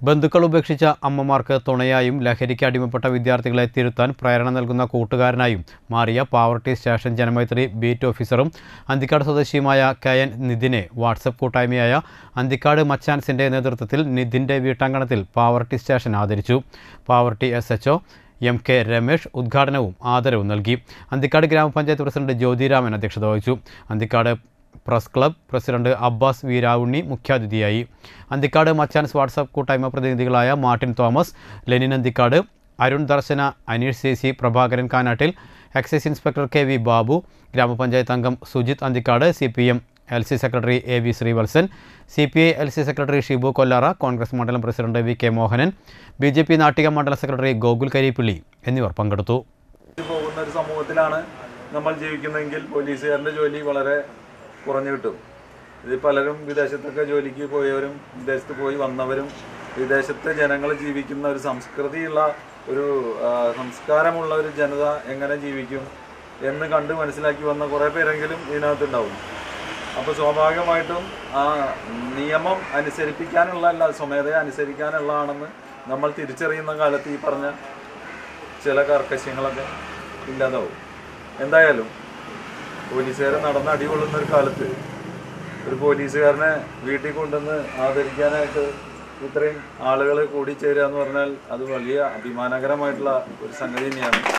ബന്ധുക്കൾ ഉപേക്ഷിച്ച അമ്മമാർക്ക് തുണയായും ലഹരിക്ക് അടിമപ്പെട്ട വിദ്യാർത്ഥികളെ തിരുത്താൻ പ്രേരണ നൽകുന്ന കൂട്ടുകാരനായും മാറിയ പാവർട്ടി സ്റ്റേഷൻ ജനമൈത്രി ബീറ്റ് ഓഫീസറും അന്തിക്കാട് സ്വദേശിയുമായ കെ എൻ നിതിനെ വാട്സപ്പ് കൂട്ടായ്മയായ അന്തിക്കാട് മച്ചാൻസിൻ്റെ നേതൃത്വത്തിൽ നിതിൻ്റെ വീട്ടാങ്കണത്തിൽ പാവർട്ടി സ്റ്റേഷൻ ആദരിച്ചു പാവർട്ടി S H M K Ramesh ഉദ്ഘാടനവും ആദരവും നൽകി അന്തിക്കാട് ഗ്രാമപഞ്ചായത്ത് പ്രസിഡന്റ് ജ്യോതിരാമൻ അധ്യക്ഷത വഹിച്ചു Anthikad press club president Abbas Veeravunni മുഖ്യാതിഥിയായി അന്തിക്കാട് മച്ചാൻസ് വാട്സാപ്പ് കൂട്ടായ്മ പ്രതിനിധികളായ Martin Thomas Lenin Anthikad Arun Darshana Aneesh C C Prabhakaran Kanattil excise inspector K V Babu ഗ്രാമപഞ്ചായത്ത് അംഗം Sujith Anthikad C P M L C secretary A V Sreevalsan C P I L C secretary Shibu Kollara Congress മണ്ഡലം president V K Mohanan B J P Nattika മണ്ഡലം secretary Gokul കരിപ്പിള്ളി എന്നിവർ പങ്കെടുത്തു പോകുന്ന ഒരു സമൂഹത്തിലാണ് നമ്മൾ ജീവിക്കുന്നതെങ്കിൽ പോലീസുകാരൻ്റെ ജോലി വളരെ കുറഞ്ഞു കിട്ടും ഇത് പലരും വിദേശത്തൊക്കെ ജോലിക്ക് പോയവരും വിദേശത്ത് പോയി വന്നവരും വിദേശത്തെ ജനങ്ങൾ ജീവിക്കുന്ന ഒരു സംസ്കൃതിയുള്ള ഒരു ആ, സംസ്കാരമുള്ള ഒരു ജനത എങ്ങനെ ജീവിക്കും എന്ന് കണ്ട് മനസ്സിലാക്കി വന്ന കുറേ പേരെങ്കിലും ഇതിനകത്തുണ്ടാവും അപ്പോൾ സ്വാഭാവികമായിട്ടും ആ നിയമം അനുസരിപ്പിക്കാനുള്ള അല്ല സ്വമേധയെ അനുസരിക്കാനുള്ളതാണെന്ന് നമ്മൾ തിരിച്ചറിയുന്ന കാലത്ത് ഈ പറഞ്ഞ ചില കർക്കശ്യങ്ങളൊക്കെ ഇല്ലാതാവും എന്തായാലും പോലീസുകാരെ നടന്ന് അടികൊള്ളുന്ന ഒരു കാലത്ത് ഒരു പോലീസുകാരനെ വീട്ടിൽ കൊണ്ടുവന്ന് ആദരിക്കാനായിട്ട് ഇത്രയും ആളുകൾ കൂടിച്ചേരുക എന്ന് പറഞ്ഞാൽ അത് വലിയ അഭിമാനകരമായിട്ടുള്ള ഒരു സംഗതി തന്നെയാണ്